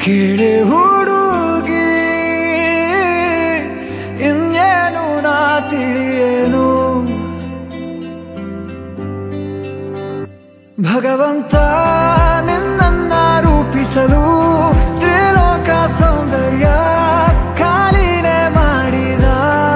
ಕೇಳಿ ಹುಡುಗಿ ಇನ್ನೇನು ನಾ ತಿಳಿಯೇನು ಭಗವಂತ ನಿನ್ನನ್ನ ರೂಪಿಸಲು ತ್ರಿಲೋಕ ಸೌಂದರ್ಯ ಖಾಲಿನೇ ಮಾಡಿದ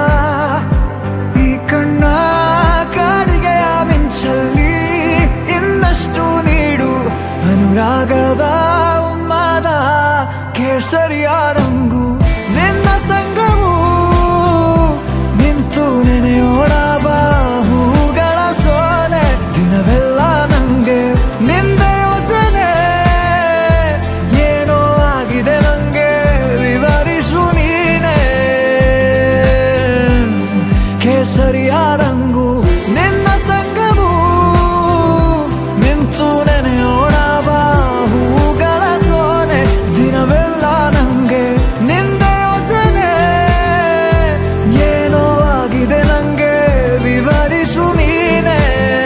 ಈ ಕಣ್ಣ ಕಾಡಿಗೆಯ ಮಿಂಚಲ್ಲಿ ಇನ್ನಷ್ಟು ನೀಡು ಅನುರಾಗದ ಉನ್ಮಾದ ಕೇಸರಿಯ ರಂಗು ನಿನ್ನ ಸಂಗವು ನಿಂತು ನೆನೆಯೋಣ ಬಾಹುಗಳ ಸೋನೆ ದಿನವೆಲ್ಲ ನಂಗೆ ನಿಂದೆ ಯೋಚನೆ ಏನೋ ಆಗಿದೆ ನಂಗೆ ವಿವರಿಸು ನೀನೆ ಕೇಸರಿಯ ರಂಗು ನಿನ್ನ ಸಂಗವು ನಿಂತು ನೆನೆಯೋಣ ಬಾಹುಗಳ ಸೋನೆ ದಿನವೆಲ್ಲ ನಂಗೆ ನಿಂದೆ ಯೋಚನೆ ಏನೋ ಆಗಿದೆ ನಂಗೆ ವಿವರಿಸು ನೀನೆ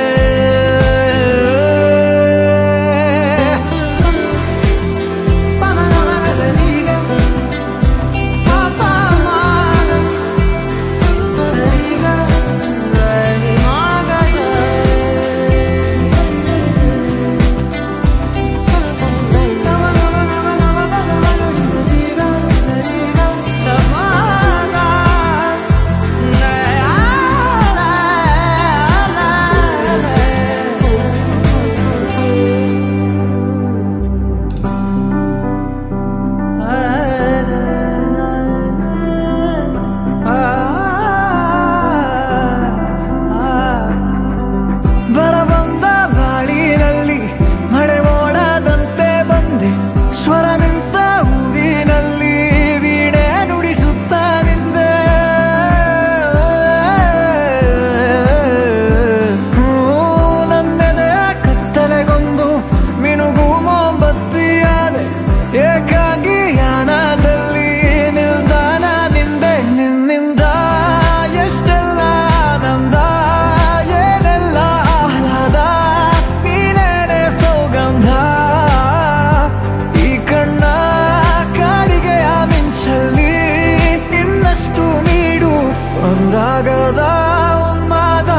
ಬರಬಂದ ಬಾಳಿನಲ್ಲಿ ಮಳೆ ಮೋಡದಂತೆ ಬಂದೆ ಸ್ವರ ನಿಂತ ಊರಿನಲ್ಲಿ ವೀಣೆ ನುಡಿಸುತ್ತ ನಿಂದೆ ಹೂ, ನನ್ನೆದೆ ಕತ್ತಲೆಗೊಂದು ಮಿನುಗು ಮೊಂಬತ್ತಿಯಾದೆ ಏಕಾಗಿ ಯಾನದಲ್ಲಿ ನಿಲ್ದಾಣ ನಿಂದೆ ನಿನ್ನಿಂದ ಎಷ್ಟೆಲ್ಲ ಆನಂದ ಏನೆಲ್ಲ ಆಹ್ಲಾದ ನೀನೇನೆ ಸೌಗಂಧ ಈ ಕಣ್ಣ ಕಾಡಿಗೆಯ ಮಿಂಚಲ್ಲಿ ಇನ್ನಷ್ಟು ನೀಡು ಅನುರಾಗದ ಉನ್ಮಾದ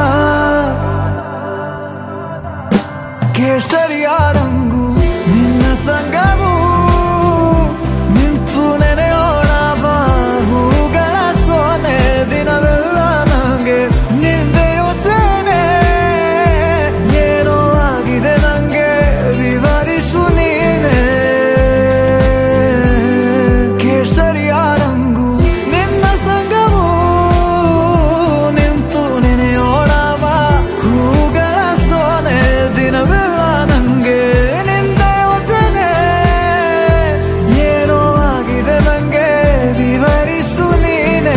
ಕೇಸರಿಯ ರಂಗು ನಿನ್ನ ಸಂಗವು ನಿಂತು ನೆನೆಯೋಣ ಬಾಹುಗಳ ಸೋನೆ ದಿನವೆಲ್ಲ ನಂಗೆ ನಿಂದೆ ಯೋಚನೆ ಏನೋ ಆಗಿದೆ ನಂಗೆ ವಿವರಿಸು ನೀನೆ ಕೇಸರಿಯ ರಂಗು ನಿನ್ನ ಸಂಗವು ನಿಂತು ನೆನೆಯೋಣ ಹೂಗಳ ಸೋನೆ ದಿನವೆಲ್ಲ ನಂಗೆ ನಿಂದ ಯೋಚನೆ ಏನೋ ಆಗಿದೆ ನಂಗೆ ವಿವರಿಸು ನೀನೆ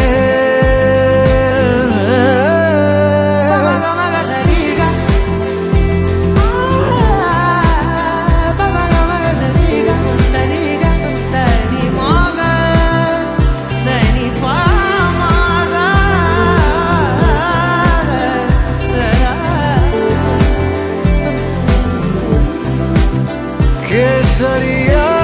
ಕೇಸರಿಯ